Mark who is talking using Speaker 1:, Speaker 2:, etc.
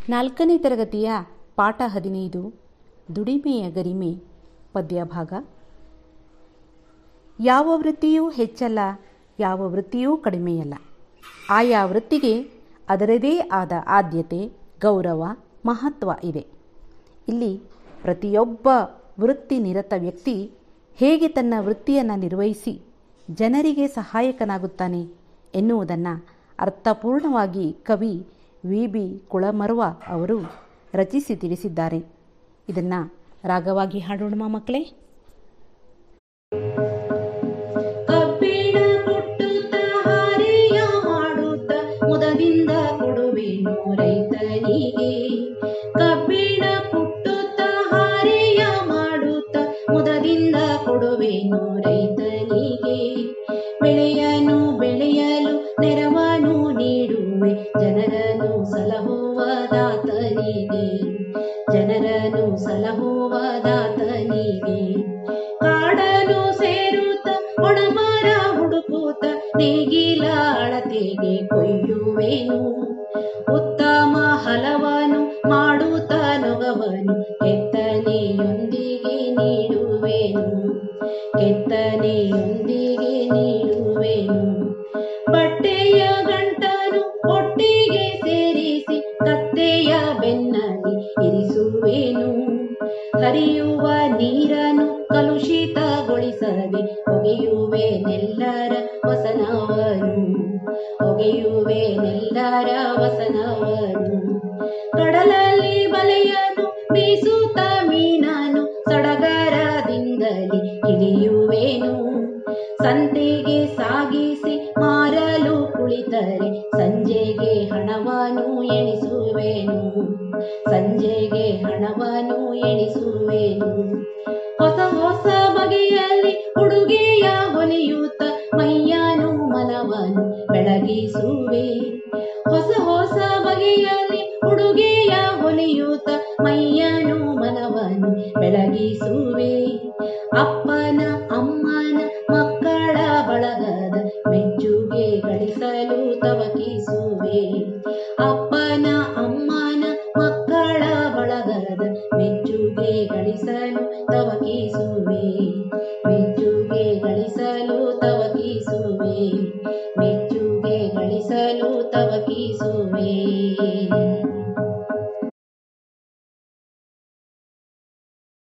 Speaker 1: ನಾಲ್ಕನೇ ತರಗತಿಯ ಪಾಠ ಹದಿನೈದು ದುಡಿಮೆಯ ಗರಿಮೆ ಪದ್ಯಭಾಗ ಯಾವ ವೃತ್ತಿಯೂ ಹೆಚ್ಚಲ್ಲ ಯಾವ ವೃತ್ತಿಯೂ ಕಡಿಮೆಯಲ್ಲ ಆಯಾ ವೃತ್ತಿಗೆ ಅದರದೇ ಆದ ಆದ್ಯತೆ ಗೌರವ ಮಹತ್ವ ಇದೆ ಇಲ್ಲಿ ಪ್ರತಿಯೊಬ್ಬ ವೃತ್ತಿ ನಿರತ ವ್ಯಕ್ತಿ ಹೇಗೆ ತನ್ನ ವೃತ್ತಿಯನ್ನು ನಿರ್ವಹಿಸಿ ಜನರಿಗೆ ಸಹಾಯಕನಾಗುತ್ತಾನೆ ಎನ್ನುವುದನ್ನು ಅರ್ಥಪೂರ್ಣವಾಗಿ ಕವಿ ವಿ ಬಿ ಕುಳಮರ್ವ ಅವರು ರಚಿಸಿ ತಿಳಿಸಿದ್ದಾರೆ ಇದನ್ನು ರಾಗವಾಗಿ ಹಾಡೋಣ ಮಕ್ಕಳೇ
Speaker 2: ಕಬ್ಬಿಣ ಕುಟ್ಟುತ್ತ ಹಾರೆಯ ಮಾಡುತ್ತ ಮುದದಿಂದ ಕೊಡುವೆನು ರೈತನಿಗೆ ಕಬ್ಬಿಣ ಕುಟ್ಟುತ್ತ ಹಾರೆಯ ಮಾಡುತ್ತ ಮುದದಿಂದ ಕೊಡುವೆನು ರೈತನಿಗೆ ಬೆಳೆಯನು ಬೆಳೆಯಲು ನೆರವನ್ನು ನೀಡುವೆ ಜನರನ್ನು ಸಲಹುವ ದಾತನಿಗೆ ಜನರನ್ನು ಸಲಹುವ ದಾತನಿಗೆ ಕಾಡಲು ಸೇರುತ್ತ ಒಣಮರ ಹುಡುಕುತ್ತ ನೇಗಿಲ ಅಳತೆಗೆ ಕೊಯ್ಯುವೆನು ಉತ್ತಮ ಹಲವನು ಮಾಡುತ್ತ ನೊಗವನು ಕೆತ್ತನೆಯೊಂದಿಗೆ ನೀಡುವೆನು ಕೆತ್ತನೆಯೊಂದಿಗೆ ನೀಡುವೆನು ಬಟ್ಟೆಯ ಗಂಟನು ಒಟ್ಟಿಗೆ ಸೇರಿಸಿ ಕತ್ತೆಯ ಬೆನ್ನಲ್ಲಿ ಇರಿಸುವೆನು ಹರಿಯುವ ನೀರನ್ನು ಕಲುಷಿತಗೊಳಿಸದೆ ಒಗೆಯುವೆ ನೆಲ್ಲರ ವಸನವನು ಒಗೆಯುವೆ ನೆಲ್ಲರ ವಸನವನು ಕಡಲಲ್ಲಿ ಬಲೆಯನ್ನು ಬೀಸುತ್ತ ಮೀನನು ಸಡಗರದಿಂದಲೇ ಹಿಡಿಯುವೆನು ಸಂತೆಗೆ ಸಾಗಿಸಿ ಮಾರಲು ಕುಳಿತರೆ ಸಂಜೆಗೆ ಹಣವನ್ನು ಎಣಿಸುವೆನು ಸಂಜೆಗೆ ಹಣವನ್ನು ಎಣಿಸುವೆನು ಹೊಸ ಹೊಸ ಬಗೆಯಲ್ಲಿ ಉಡುಗೆಯ ಹೊಲಿಯುತ್ತ ಮೈಯನು ಮನವನ್ನು ಬೆಳಗಿಸುವೆ ಹೊಸ ಹೊಸ ಬಗೆಯಲ್ಲಿ ಉಡುಗೆಯ ಹೊಲಿಯುತ್ತ ಮೈಯನು ಮನವನ್ನು ಬೆಳಗಿಸುವೆ ಅಪ್ಪನ